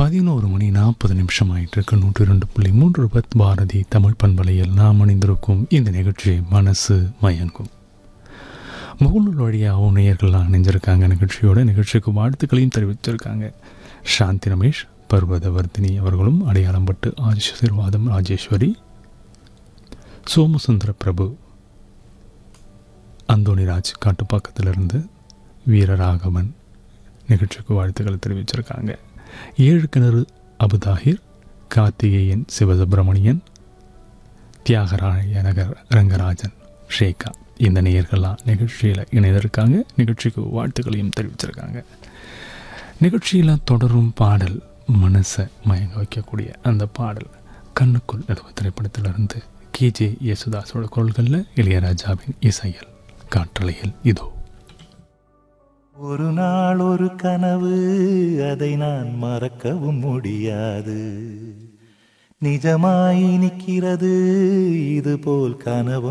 பதினோரு மணி நாற்பது நிமிஷம் ஆயிட்டு இருக்கு நூற்றி ரெண்டு புள்ளி மூன்று பத் பாரதி தமிழ் பண்பலையில் நாம் அணிந்திருக்கும் இந்த நிகழ்ச்சி மனசு மயங்கும் முகநூல் வழியாகவும் நேயர்கள்லாம் இணைஞ்சிருக்காங்க நிகழ்ச்சியோட நிகழ்ச்சிக்கு வாழ்த்துக்களையும் தெரிவிச்சிருக்காங்க சாந்தி ரமேஷ் பர்வதவர்தினி அவர்களும் அடையாளம் பட்டு ஆசீர்வாதம் ராஜேஸ்வரி சோமசுந்தர பிரபு அந்தோணிராஜ் காட்டுப்பாக்கத்திலிருந்து வீரராகவன் நிகழ்ச்சிக்கு வாழ்த்துக்கள் தெரிவிச்சிருக்காங்க ஏழு கிணறு அபுதாஹிர் கார்த்திகேயன் சிவசுப்பிரமணியன் தியாகராய நகர் ரங்கராஜன் ஷேகா இந்த நேயர்கள்லாம் நிகழ்ச்சியில் இணைந்திருக்காங்க நிகழ்ச்சிக்கு வாழ்த்துக்களையும் தெரிவிச்சிருக்காங்க நிகழ்ச்சியில் தொடரும் பாடல் மனசை மயங்க வைக்கக்கூடிய அந்த பாடல் கண்ணுக்குள் நடுவு திரைப்படத்திலிருந்து கேஜே யேசுதாஸோட குரல்களில் இளையராஜாவின் இசையல் காற்றலையில் இதோ ஒரு நாள் ஒரு கனவு அதை நான் மறக்கவும் முடியாது நிஜமாய் நிற்கிறது இது போல் கனவு